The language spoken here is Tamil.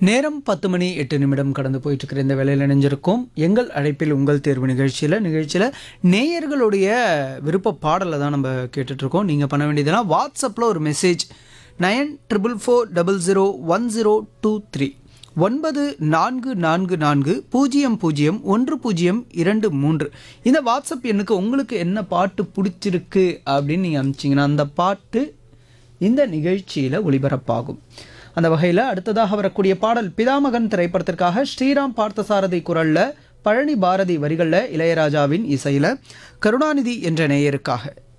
நேரம் பத்து மணி எட்டு நிமிடம் கடந்து போயிட்டு இருக்கிற இந்த வேலையில் இணைஞ்சிருக்கோம் எங்கள் அழைப்பில் உங்கள் தேர்வு நிகழ்ச்சியில் நிகழ்ச்சியில் நேயர்களுடைய விருப்ப பாடலை தான் நம்ம கேட்டுட்ருக்கோம் நீங்கள் பண்ண வேண்டியதுன்னா வாட்ஸ்அப்பில் ஒரு message nine triple four double zero one zero two three ஒன்பது நான்கு நான்கு நான்கு பூஜ்ஜியம் பூஜ்ஜியம் ஒன்று பூஜ்ஜியம் இரண்டு மூன்று இந்த வாட்ஸ்அப் எண்ணுக்கு உங்களுக்கு என்ன பாட்டு பிடிச்சிருக்கு அப்படின்னு நீங்கள் அனுப்பிச்சிங்கன்னா அந்த பாட்டு இந்த நிகழ்ச்சியில் ஒளிபரப்பாகும் அந்த வகையில் அடுத்ததாக வரக்கூடிய பாடல் பிதாமகன் திரைப்படத்திற்காக ஸ்ரீராம் பார்த்தசாரதி குரலில் பழனி பாரதி வரிகளில் இளையராஜாவின் இசையில் கருணாநிதி என்ற நேயருக்காக